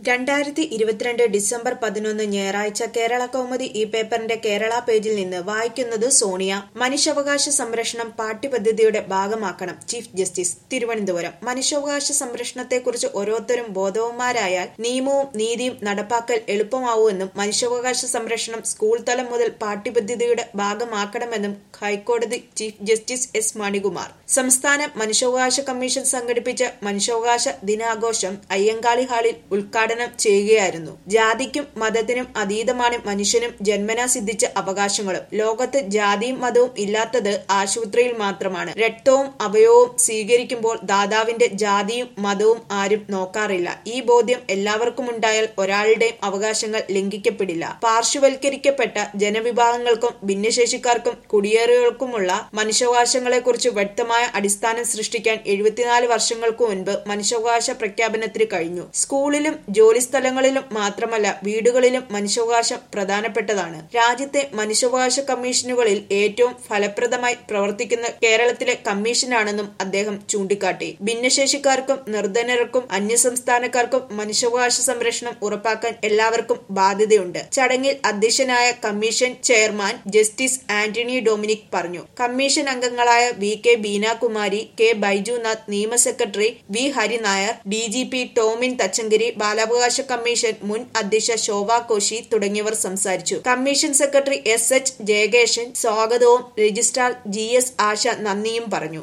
രണ്ടായിരത്തി ഇരുപത്തിരണ്ട് ഡിസംബർ പതിനൊന്ന് ഞായറാഴ്ച കേരള കൗമുദി ഈ പേപ്പറിന്റെ കേരള പേജിൽ നിന്ന് വായിക്കുന്നത് സോണിയ മനുഷ്യാവകാശ സംരക്ഷണം പാഠ്യപദ്ധതിയുടെ ഭാഗമാക്കണം ചീഫ് ജസ്റ്റിസ് തിരുവനന്തപുരം മനുഷ്യാവകാശ സംരക്ഷണത്തെക്കുറിച്ച് ഓരോരുത്തരും ബോധവന്മാരായാൽ നിയമവും നീതിയും നടപ്പാക്കൽ എളുപ്പമാവുമെന്നും മനുഷ്യാവകാശ സംരക്ഷണം സ്കൂൾ തലം മുതൽ പാഠ്യപദ്ധതിയുടെ ഭാഗമാക്കണമെന്നും ഹൈക്കോടതി ചീഫ് ജസ്റ്റിസ് എസ് മണികുമാർ സംസ്ഥാന മനുഷ്യാവകാശ കമ്മീഷൻ സംഘടിപ്പിച്ച മനുഷ്യാവകാശ ദിനാഘോഷം അയ്യങ്കാളി ഹാളിൽ ഉദ്ഘാടനം ചെയ്യുകയായിരുന്നു ജാതിക്കും മതത്തിനും അതീതമാണ് മനുഷ്യനും ജന്മനാ സിദ്ധിച്ച അവകാശങ്ങളും ലോകത്ത് ജാതിയും മതവും ഇല്ലാത്തത് ആശുപത്രിയിൽ മാത്രമാണ് രക്തവും അവയവവും സ്വീകരിക്കുമ്പോൾ ദാതാവിന്റെ ജാതിയും മതവും ആരും നോക്കാറില്ല ഈ ബോധ്യം എല്ലാവർക്കും ഉണ്ടായാൽ ഒരാളുടെയും അവകാശങ്ങൾ ലംഘിക്കപ്പെടില്ല പാർശ്വവൽക്കരിക്കപ്പെട്ട ജനവിഭാഗങ്ങൾക്കും ഭിന്നശേഷിക്കാർക്കും കുടിയേറികൾക്കുമുള്ള മനുഷ്യാവകാശങ്ങളെക്കുറിച്ച് വ്യക്തമായ അടിസ്ഥാനം സൃഷ്ടിക്കാൻ എഴുപത്തിനാല് വർഷങ്ങൾക്ക് മുൻപ് മനുഷ്യാവകാശ പ്രഖ്യാപനത്തിന് കഴിഞ്ഞു സ്കൂളിലും ജോലിസ്ഥലങ്ങളിലും മാത്രമല്ല വീടുകളിലും മനുഷ്യാവകാശം പ്രധാനപ്പെട്ടതാണ് രാജ്യത്തെ മനുഷ്യാവകാശ കമ്മീഷനുകളിൽ ഏറ്റവും ഫലപ്രദമായി പ്രവർത്തിക്കുന്ന കേരളത്തിലെ കമ്മീഷനാണെന്നും അദ്ദേഹം ചൂണ്ടിക്കാട്ടി ഭിന്നശേഷിക്കാർക്കും നിർധനർക്കും അന്യസംസ്ഥാനക്കാർക്കും മനുഷ്യാവകാശ സംരക്ഷണം ഉറപ്പാക്കാൻ എല്ലാവർക്കും ബാധ്യതയുണ്ട് ചടങ്ങിൽ അധ്യക്ഷനായ commission chairman justice Antony Dominic പറഞ്ഞു കമ്മീഷൻ അംഗങ്ങളായ V K Beenakumari K Baijunath നിയമ secretary V Hari Nair D G P Tomin Thachankary ബാലാവകാശ കമ്മീഷൻ മുൻ അധ്യക്ഷ ശോഭ കോശി തുടങ്ങിയവർ സംസാരിച്ചു commission secretary S H Jayakesan സ്വാഗതവും രജിസ്ട്രാർ ജി എസ് ആശ നന്ദിയും പറഞ്ഞു